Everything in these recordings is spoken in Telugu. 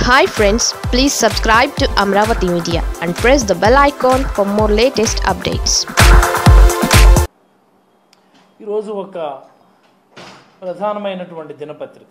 Hi friends please subscribe to Amaravati media and press the bell icon for more latest updates ఈరోజు ఒక ప్రధానమైనటువంటి దినపత్రిక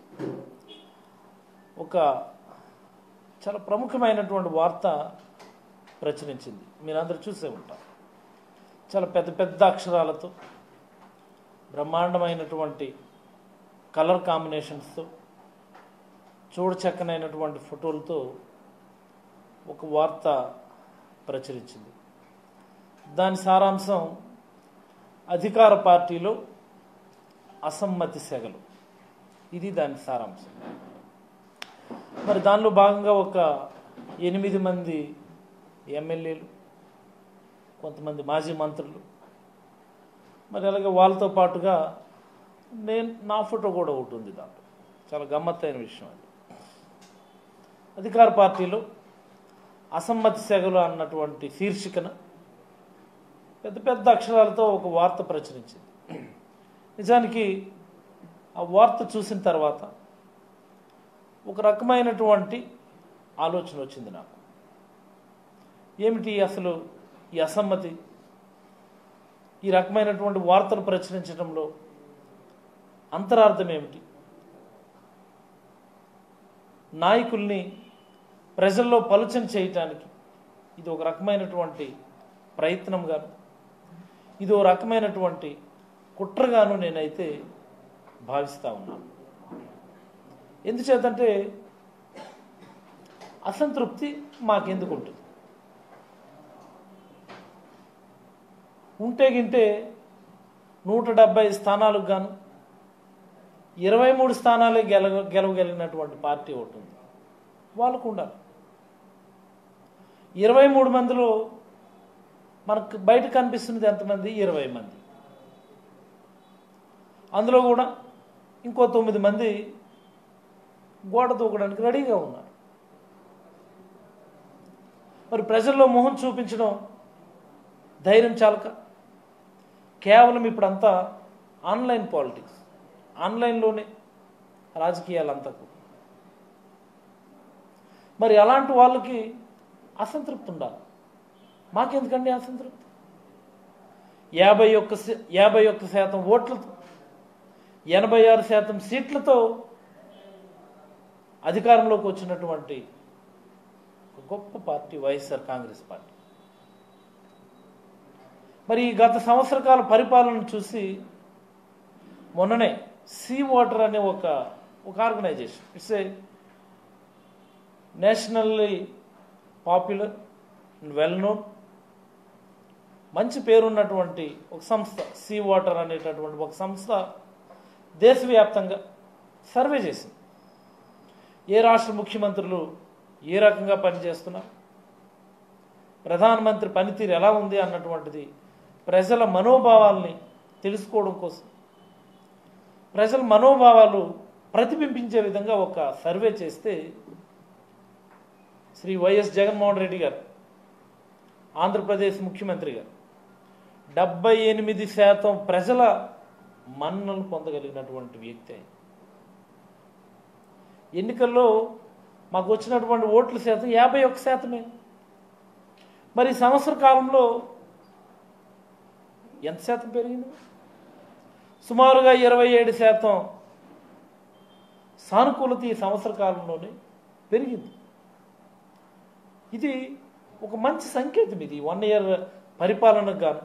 ఒక చాలా ప్రముఖమైనటువంటి వార్త ప్రచురించింది మీరందరూ చూసే ఉంటారు చాలా పెద్ద పెద్ద అక్షరాలతో బ్రహ్మాండమైనటువంటి కలర్ కాంబినేషన్స్తో చూడచక్కనైనటువంటి ఫోటోలతో ఒక వార్త ప్రచురించింది దాని సారాంశం అధికార పార్టీలో అసమ్మతి సెగలు ఇది దాని సారాంశం మరి దానిలో భాగంగా ఒక ఎనిమిది మంది ఎమ్మెల్యేలు కొంతమంది మాజీ మంత్రులు మరి అలాగే వాళ్ళతో పాటుగా నేను నా ఫోటో కూడా ఒకటి ఉంది దాంట్లో చాలా గమ్మత్తైన విషయం అది అధికార పార్టీలో అసమ్మతి సెగలు అన్నటువంటి శీర్షికన పెద్ద పెద్ద అక్షరాలతో ఒక వార్త ప్రచురించింది నిజానికి ఆ వార్త చూసిన తర్వాత ఒక రకమైనటువంటి ఆలోచన వచ్చింది నాకు ఏమిటి అసలు ఈ అసమ్మతి ఈ రకమైనటువంటి వార్తలు ప్రచురించడంలో అంతరార్థం ఏమిటి నాయకుల్ని ప్రజల్లో పలుచన చేయటానికి ఇది ఒక రకమైనటువంటి ప్రయత్నంగాను ఇది ఒక రకమైనటువంటి కుట్రగాను నేనైతే భావిస్తూ ఉన్నాను ఎందుచేతంటే అసంతృప్తి మాకెందుకు ఉంటుంది ఉంటే గింటే నూట డెబ్బై స్థానాలకు గాను ఇరవై మూడు స్థానాలే గెలవ గెలవగలిగినటువంటి పార్టీ ఒకటి ఉంది వాళ్ళకు ఉండాలి ఇరవై మూడు మందిలో మనకు బయట కనిపిస్తున్నది ఎంతమంది ఇరవై మంది అందులో కూడా ఇంకో తొమ్మిది మంది గోడ దూకడానికి రెడీగా ఉన్నారు మరి ప్రజల్లో మొహం చూపించడం ధైర్యం చాలక కేవలం ఇప్పుడంతా ఆన్లైన్ పాలిటిక్స్ ఆన్లైన్లోనే రాజకీయాలంతా కూడా మరి అలాంటి వాళ్ళకి అసంతృప్తి ఉండాలి మాకెందుకండి అసంతృప్తి యాభై ఒక్క శా- యాభై ఒక్క శాతం ఓట్లతో ఎనభై ఆరు శాతం సీట్లతో అధికారంలోకి వచ్చినటువంటి ఒక గొప్ప పార్టీ వైఎస్ఆర్ కాంగ్రెస్ పార్టీ మరి ఈ గత సంవత్సర కాల పరిపాలన చూసి మొన్ననే సీ వాటర్ అనే ఒక ఒక organization it's a nationally popular well known మంచి పేరున్నటువంటి ఒక సంస్థ సీ వాటర్ అనేటటువంటి ఒక సంస్థ దేశవ్యాప్తంగా సర్వే చేసింది ఏ రాష్ట్ర ముఖ్యమంత్రులు ఏ రకంగా పనిచేస్తున్నారు ప్రధానమంత్రి పనితీరు ఎలా ఉంది అన్నటువంటిది ప్రజల మనోభావాల్ని తెలుసుకోవడం కోసం ప్రజల మనోభావాలు ప్రతిబింబించే విధంగా ఒక సర్వే చేస్తే శ్రీ వైఎస్ జగన్మోహన్ రెడ్డి గారు ఆంధ్రప్రదేశ్ ముఖ్యమంత్రి గారు డెబ్బై ఎనిమిది శాతం ప్రజల మన్నలు పొందగలిగినటువంటి వ్యక్తి ఆయన ఎన్నికల్లో మాకు వచ్చినటువంటి ఓట్ల శాతం యాభై ఒక్క శాతమే మరి ఈ సంవత్సర కాలంలో ఎంత శాతం పెరిగింది సుమారుగా ఇరవై ఏడు శాతం సానుకూలత ఈ సంవత్సర కాలంలోనే పెరిగింది ఇది ఒక మంచి సంకేతం ఇది వన్ ఇయర్ పరిపాలనకు గాను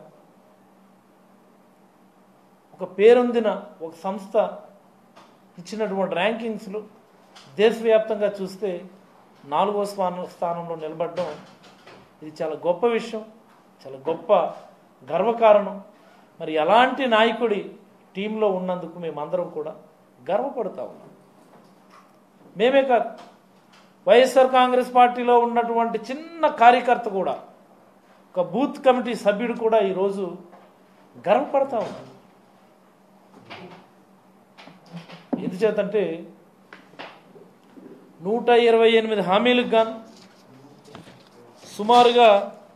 ఒక పేరొందిన ఒక సంస్థ ఇచ్చినటువంటి ర్యాంకింగ్స్లో దేశవ్యాప్తంగా చూస్తే నాలుగో స్థానం స్థానంలో నిలబడడం ఇది చాలా గొప్ప విషయం చాలా గొప్ప గర్వకారణం మరి ఎలాంటి నాయకుడి టీంలో ఉన్నందుకు మేమందరం కూడా గర్వపడతా ఉన్నాం మేమే కాదు వైఎస్ఆర్ కాంగ్రెస్ పార్టీలో ఉన్నటువంటి చిన్న కార్యకర్త కూడా ఒక బూత్ కమిటీ సభ్యుడు కూడా ఈరోజు గర్వపడతా ఉన్నాడు ఎందుచేతంటే నూట ఇరవై ఎనిమిది హామీలకు గాను సుమారుగా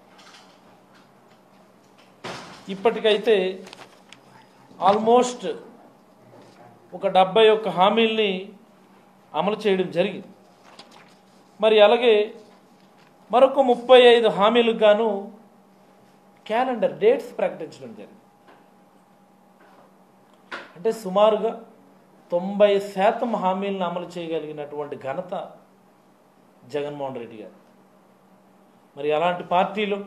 ఇప్పటికైతే ఆల్మోస్ట్ ఒక డెబ్బై ఒక్క హామీల్ని అమలు చేయడం జరిగింది మరి అలాగే మరొక ముప్పై ఐదు హామీలకు గాను క్యాలెండర్ డేట్స్ ప్రకటించడం జరిగింది అంటే సుమారుగా తొంభై శాతం హామీలను అమలు చేయగలిగినటువంటి ఘనత జగన్మోహన్ రెడ్డి గారు మరి అలాంటి పార్టీలు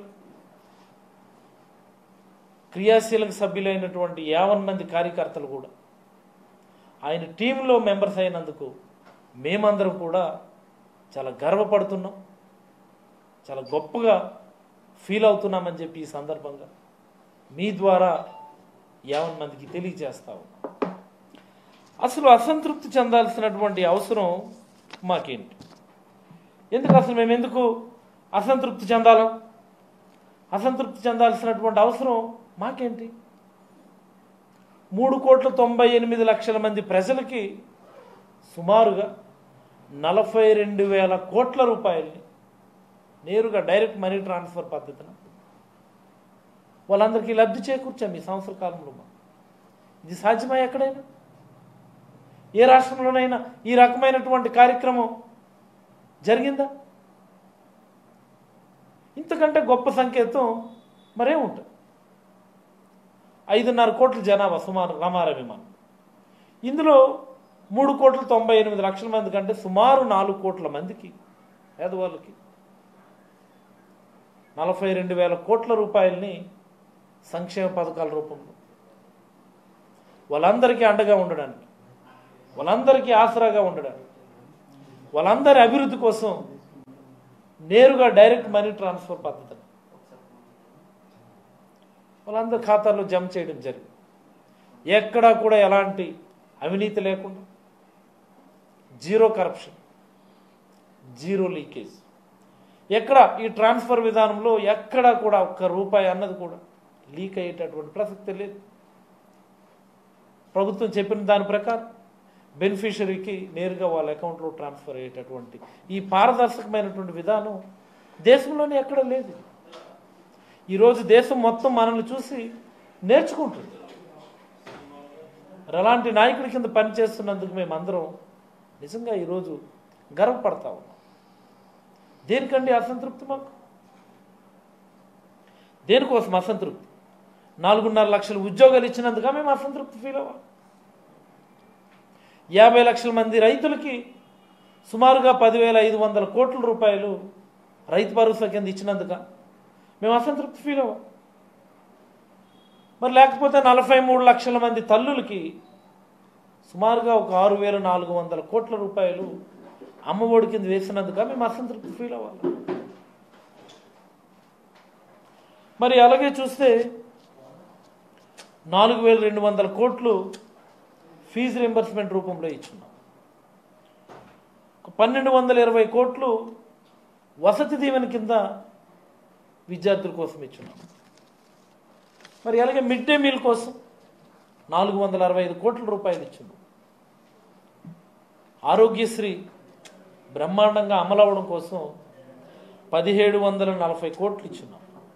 క్రియాశీలక సభ్యులైనటువంటి యావన్ మంది కార్యకర్తలు కూడా ఆయన టీంలో మెంబర్స్ అయినందుకు మేమందరం కూడా చాలా గర్వపడుతున్నాం చాలా గొప్పగా ఫీల్ అవుతున్నామని చెప్పి ఈ సందర్భంగా మీ ద్వారా యావన్ మందికి తెలియజేస్తా ఉన్నాం అసలు అసంతృప్తి చెందాల్సినటువంటి అవసరం మాకేంటి ఎందుకు అసలు మేము ఎందుకు అసంతృప్తి చెందాలం అసంతృప్తి చెందాల్సినటువంటి అవసరం మాకేంటి మూడు కోట్ల తొంభై ఎనిమిది లక్షల మంది ప్రజలకి సుమారుగా నలభై రెండు వేల కోట్ల రూపాయల్ని నేరుగా డైరెక్ట్ మనీ ట్రాన్స్ఫర్ పద్ధతిన వాళ్ళందరికీ లబ్ధి చేకూర్చాం ఈ సంవత్సర కాలంలో మనం. ఇది సాధ్యమా ఎక్కడైనా ఏ రాష్ట్రంలోనైనా ఈ రకమైనటువంటి కార్యక్రమం జరిగిందా ఇంతకంటే గొప్ప సంకేతం మరే ఉంటుంది ఐదున్నర కోట్ల జనాభా సుమారు రామారావు విమానం ఇందులో మూడు కోట్ల తొంభై ఎనిమిది లక్షల మంది కంటే సుమారు నాలుగు కోట్ల మందికి పేదవాళ్ళకి నలభై రెండు వేల కోట్ల రూపాయలని సంక్షేమ పథకాల రూపంలో వాళ్ళందరికీ అండగా ఉండడానికి వాళ్ళందరికీ ఆసరాగా ఉండడానికి వాళ్ళందరి అభివృద్ధి కోసం నేరుగా డైరెక్ట్ మనీ ట్రాన్స్ఫర్ పద్ధతిని వాళ్ళందరి ఖాతాల్లో జమ చేయడం జరిగింది ఎక్కడా కూడా ఎలాంటి అవినీతి లేకుండా జీరో కరప్షన్ జీరో లీకేజ్ ఎక్కడ ఈ ట్రాన్స్ఫర్ విధానంలో ఎక్కడా కూడా ఒక్క రూపాయి అన్నది కూడా లీక్ అయ్యేటటువంటి ప్రసక్తి లేదు ప్రభుత్వం చెప్పిన దాని ప్రకారం బెనిఫిషరీకి నేరుగా వాళ్ళ అకౌంట్లో ట్రాన్స్ఫర్ అయ్యేటటువంటి ఈ పారదర్శకమైనటువంటి విధానం దేశంలోనే ఎక్కడ లేదు ఈరోజు దేశం మొత్తం మనల్ని చూసి నేర్చుకుంటుంది మరి అలాంటి నాయకుడి కింద పనిచేస్తున్నందుకు మేమందరం నిజంగా ఈరోజు గర్వపడతా ఉన్నాం దేనికండి అసంతృప్తి మాకు దేనికోసం అసంతృప్తి నాలుగున్నర లక్షల ఉద్యోగాలు ఇచ్చినందుక మేము అసంతృప్తి ఫీల్ అవ్వాలి యాభై లక్షల మంది రైతులకి సుమారుగా పదివేల ఐదు వందల కోట్ల రూపాయలు రైతు భరోసా కింద ఇచ్చినందుక మేము అసంతృప్తి ఫీల్ అవ్వం మరి లేకపోతే నలభై మూడు లక్షల మంది తల్లులకి సుమారుగా ఒక ఆరు వేల నాలుగు వందల కోట్ల రూపాయలు అమ్మఒడి కింద వేసినందుక మేము అసంతృప్తి ఫీల్ అవ్వాలి మరి అలాగే చూస్తే నాలుగు వేల రెండు వందల కోట్లు ఫీజు రింబర్స్మెంట్ రూపంలో ఇచ్చున్నాం ఒక పన్నెండు వందల ఇరవై కోట్లు వసతి దీవెన కింద విద్యార్థుల కోసం ఇచ్చున్నాం మరి అలాగే మిడ్ డే మీల్ కోసం నాలుగు వందల అరవై ఐదు కోట్ల రూపాయలు ఇచ్చున్నాం ఆరోగ్యశ్రీ బ్రహ్మాండంగా అమలవడం కోసం పదిహేడు వందల నలభై కోట్లు ఇచ్చున్నాం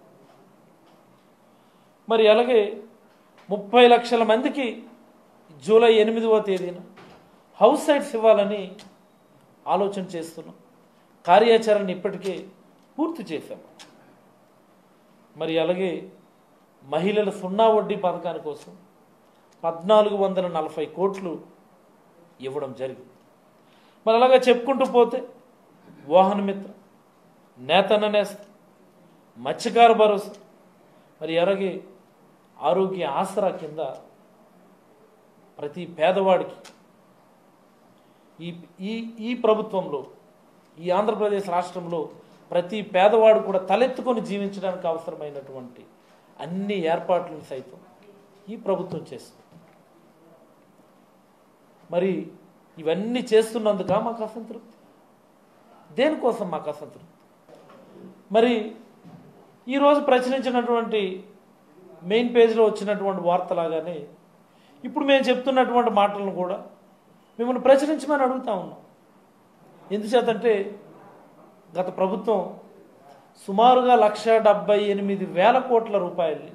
మరి అలాగే ముప్పై లక్షల మందికి జూలై ఎనిమిదవ తేదీన హౌస్ సైట్స్ ఇవ్వాలని ఆలోచన చేస్తున్నాం కార్యాచరణ ఇప్పటికే పూర్తి చేశాం మరి అలాగే మహిళల సున్నా వడ్డీ పథకాని కోసం పద్నాలుగు వందల నలభై కోట్లు ఇవ్వడం జరిగింది మరి అలాగే చెప్పుకుంటూ పోతే వాహన మిత్ర నేతన్న నేస్త మత్స్యకార భరోసా మరి అలాగే ఆరోగ్య ఆసరా కింద ప్రతి పేదవాడికి ఈ ఈ ఈ ప్రభుత్వంలో ఈ ఆంధ్రప్రదేశ్ రాష్ట్రంలో ప్రతి పేదవాడు కూడా తలెత్తుకొని జీవించడానికి అవసరమైనటువంటి అన్ని ఏర్పాట్లను సైతం ఈ ప్రభుత్వం చేస్తుంది మరి ఇవన్నీ చేస్తున్నందుక మాకు అసంతృప్తి దేనికోసం మాకు అసంతృప్తి మరి ఈరోజు ప్రచురించినటువంటి మెయిన్ పేజ్లో వచ్చినటువంటి వార్తలాగానే ఇప్పుడు మేము చెప్తున్నటువంటి మాటలను కూడా మిమ్మల్ని ప్రచురించమని అడుగుతా ఉన్నాం ఎందుచేతంటే గత ప్రభుత్వం సుమారుగా లక్ష డెబ్బై ఎనిమిది వేల కోట్ల రూపాయల్ని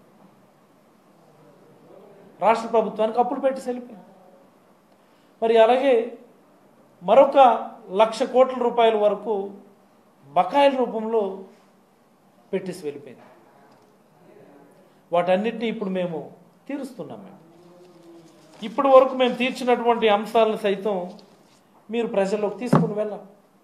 రాష్ట్ర ప్రభుత్వానికి అప్పులు పెట్టి సెలిపోయింది మరి అలాగే మరొక లక్ష కోట్ల రూపాయల వరకు బకాయిల రూపంలో పెట్టేసి వెళ్ళిపోయింది వాటన్నిటిని ఇప్పుడు మేము తీరుస్తున్నాం మేము ఇప్పటి వరకు మేము తీర్చినటువంటి అంశాలను సైతం మీరు ప్రజల్లోకి తీసుకుని వెళ్ళాలి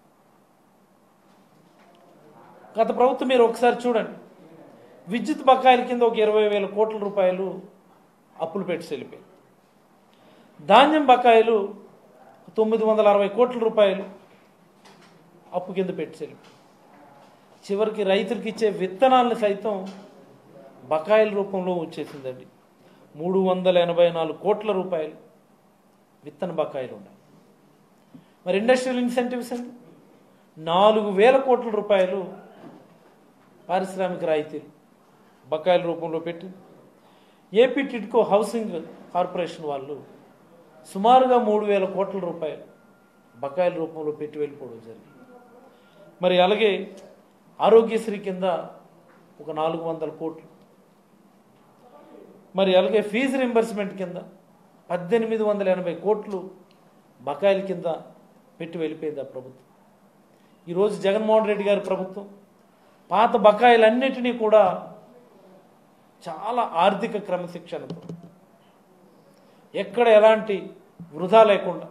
గత ప్రభుత్వం మీరు ఒకసారి చూడండి విద్యుత్ బకాయిల కింద ఒక ఇరవై వేల కోట్ల రూపాయలు అప్పులు పెట్టి వెళ్ళిపోయి ధాన్యం బకాయిలు తొమ్మిది వందల అరవై కోట్ల రూపాయలు అప్పు కింద పెట్టి వెళ్ళిపోయి చివరికి రైతులకు ఇచ్చే విత్తనాలను సైతం బకాయిల రూపంలో వచ్చేసిందండి మూడు వందల ఎనభై నాలుగు కోట్ల రూపాయలు విత్తన బకాయిలు ఉన్నాయి మరి ఇండస్ట్రియల్ ఇన్సెంటివ్స్ అండి నాలుగు వేల కోట్ల రూపాయలు పారిశ్రామిక రాయితీలు బకాయిల రూపంలో పెట్టి ఏపీ టిడ్కో హౌసింగ్ కార్పొరేషన్ వాళ్ళు సుమారుగా మూడు వేల కోట్ల రూపాయలు బకాయిల రూపంలో పెట్టి వెళ్ళిపోవడం జరిగింది మరి అలాగే ఆరోగ్యశ్రీ కింద ఒక నాలుగు వందల కోట్లు మరి అలాగే ఫీజు రింబర్స్మెంట్ కింద పద్దెనిమిది వందల ఎనభై కోట్లు బకాయిల కింద పెట్టి వెళ్ళిపోయింది ఆ ప్రభుత్వం ఈరోజు జగన్మోహన్ రెడ్డి గారి ప్రభుత్వం పాత బకాయిలన్నిటినీ కూడా చాలా ఆర్థిక క్రమశిక్షణతో ఎక్కడ ఎలాంటి వృధా లేకుండా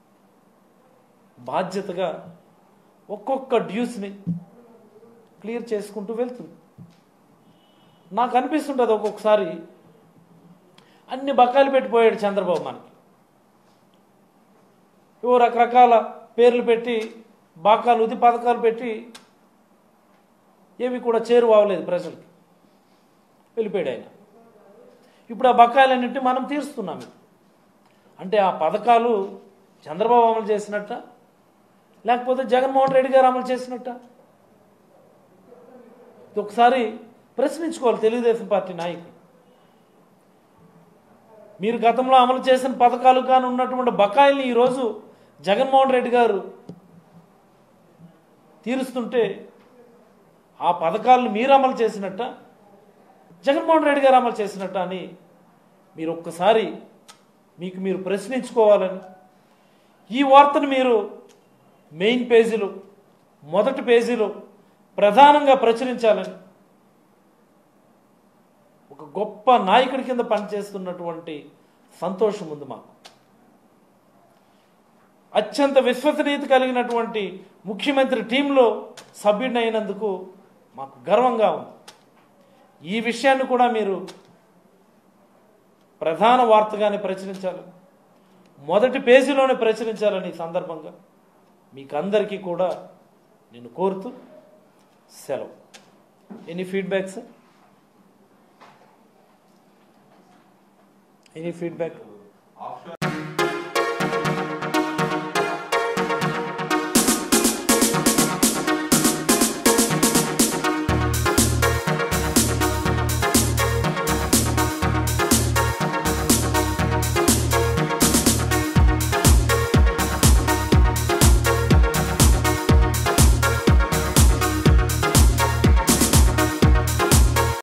బాధ్యతగా ఒక్కొక్క డ్యూస్ని క్లియర్ చేసుకుంటూ వెళ్తుంది నాకు అనిపిస్తుంటుంది ఒక్కొక్కసారి అన్ని బకాయిలు పెట్టిపోయాడు చంద్రబాబు మనకి ఓ రకరకాల పేర్లు పెట్టి బాకాలు ఉది పథకాలు పెట్టి ఏవి కూడా చేరువవ్వలేదు ప్రజలకి వెళ్ళిపోయాడు ఆయన ఇప్పుడు ఆ బకాయిలన్నింటినీ మనం తీరుస్తున్నాం ఇప్పుడు. అంటే ఆ పథకాలు చంద్రబాబు అమలు చేసినట్ట లేకపోతే జగన్మోహన్ రెడ్డి గారు అమలు చేసినట్ట ఇది ఒకసారి ప్రశ్నించుకోవాలి తెలుగుదేశం పార్టీ నాయకులు మీరు గతంలో అమలు చేసిన పథకాలు కానీ ఉన్నటువంటి బకాయిల్ని ఈరోజు జగన్మోహన్ రెడ్డి గారు తీరుస్తుంటే ఆ పథకాలను మీరు అమలు చేసినట్ట జగన్మోహన్ రెడ్డి గారు అమలు చేసినట్ట అని మీరు ఒక్కసారి మీకు మీరు ప్రశ్నించుకోవాలని ఈ వార్తను మీరు మెయిన్ పేజీలో మొదటి పేజీలో ప్రధానంగా ప్రచురించాలని ఒక గొప్ప నాయకుడి కింద పనిచేస్తున్నటువంటి సంతోషం ఉంది మాకు అత్యంత విశ్వసనీయత కలిగినటువంటి ముఖ్యమంత్రి టీంలో సభ్యుడిని అయినందుకు మాకు గర్వంగా ఉంది ఈ విషయాన్ని కూడా మీరు ప్రధాన వార్తగానే ప్రచురించాలి మొదటి పేజీలోనే ప్రచురించాలని ఈ సందర్భంగా మీకు అందరికీ కూడా నేను కోరుతూ సెలవు any feedback sir any feedback offshore